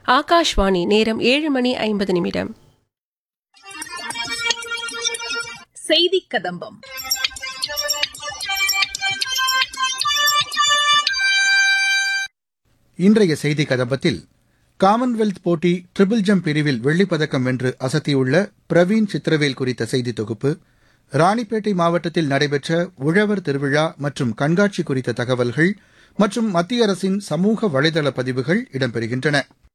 ஆகாஷ்வாணி நேரம் ஏழு மணி ஐம்பது நிமிடம் செய்தி கதம்பம் இன்றைய செய்தி கதம்பத்தில் காமன்வெல்த் போட்டி ட்ரிபிள் ஜம்ப் பிரிவில் வெள்ளிப்பதக்கம் வென்று அசத்தியுள்ள பிரவீன் சித்திரவேல் குறித்த செய்தி தொகுப்பு ராணிப்பேட்டை மாவட்டத்தில் நடைபெற்ற உழவர் திருவிழா மற்றும் கண்காட்சி குறித்த தகவல்கள் மற்றும் மத்திய அரசின் சமூக வலைதள பதிவுகள் இடம்பெறுகின்றன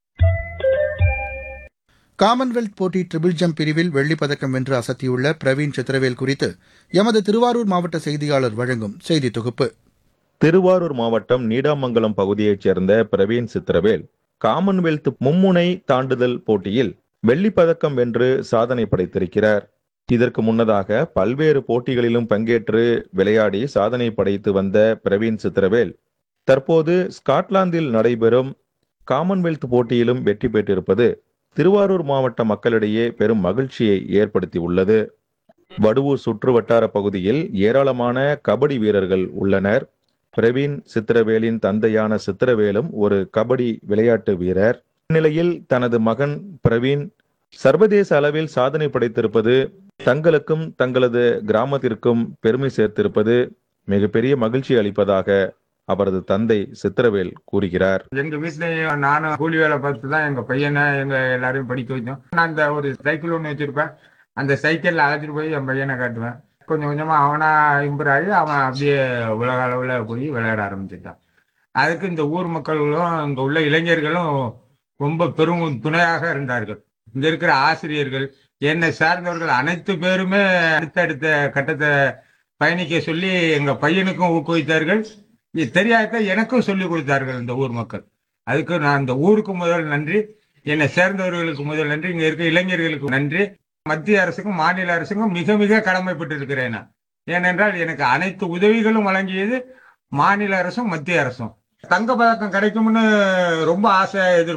காமன்வெல்த் போட்டி ட்ரிபிள் ஜம்ப் பிரிவில் வெள்ளிப்பதக்கம் வென்று அசத்தியுள்ள பிரவீன் சித்திரவேல் குறித்து எமது திருவாரூர் மாவட்ட செய்தியாளர் வழங்கும் செய்தி தொகுப்பு திருவாரூர் மாவட்டம் நீடாமங்கலம் பகுதியைச் சேர்ந்த பிரவீன் சித்திரவேல் காமன்வெல்த் மும்முனை தாண்டுதல் போட்டியில் வெள்ளிப்பதக்கம் வென்று சாதனை படைத்திருக்கிறார் இதற்கு முன்னதாக பல்வேறு போட்டிகளிலும் பங்கேற்று விளையாடி சாதனை படைத்து வந்த பிரவீன் சித்திரவேல் தற்போது ஸ்காட்லாந்தில் நடைபெறும் காமன்வெல்த் போட்டியிலும் வெற்றி பெற்றிருப்பது திருவாரூர் மாவட்ட மக்களிடையே பெரும் மகிழ்ச்சியை ஏற்படுத்தியுள்ளது வடுவூர் சுற்று வட்டார பகுதியில் ஏராளமான கபடி வீரர்கள் உள்ளனர் பிரவீன் சித்திரவேலின் தந்தையான சித்திரவேலும் ஒரு கபடி விளையாட்டு வீரர் இந்நிலையில் தனது மகன் பிரவீன் சர்வதேச அளவில் சாதனை படைத்திருப்பது தங்களுக்கும் தங்களது கிராமத்திற்கும் பெருமை சேர்த்திருப்பது மிகப்பெரிய மகிழ்ச்சி அளிப்பதாக அவரது தந்தை சித்திரவேல் கூறுகிறார் எங்க வீட்லயும் நானும் கூலி வேலை பார்த்து தான் எங்க பையனை எங்க எல்லாரையும் படிக்க வச்சோம் நான் அந்த ஒரு சைக்கிள் ஒன்று வச்சிருப்பேன் அந்த சைக்கிள்ல அழைச்சிட்டு போய் என் பையனை காட்டுவேன் கொஞ்சம் கொஞ்சமா அவனா இம்ப்ரூவ் ஆகி அவன் அப்படியே உலக அளவுல போய் விளையாட ஆரம்பிச்சிட்டான் அதுக்கு இந்த ஊர் மக்களும் இங்க உள்ள இளைஞர்களும் ரொம்ப பெரும் துணையாக இருந்தார்கள் இங்க இருக்கிற ஆசிரியர்கள் என்னை சார்ந்தவர்கள் அனைத்து பேருமே அடுத்தடுத்த கட்டத்தை பயணிக்க சொல்லி எங்க பையனுக்கும் ஊக்குவித்தார்கள் இது தெரியாத எனக்கும் சொல்லி கொடுத்தார்கள் இந்த ஊர் மக்கள் அதுக்கு நான் இந்த ஊருக்கு முதல் நன்றி என்னை சேர்ந்தவர்களுக்கு முதல் நன்றி இங்க இருக்க இளைஞர்களுக்கு நன்றி மத்திய அரசுக்கும் மாநில அரசுக்கும் மிக மிக கடமைப்பட்டு இருக்கிறேன் நான் ஏனென்றால் எனக்கு அனைத்து உதவிகளும் வழங்கியது மாநில அரசும் மத்திய அரசும் தங்க பதக்கம் கிடைக்கும்னு ரொம்ப ஆசை எதிர்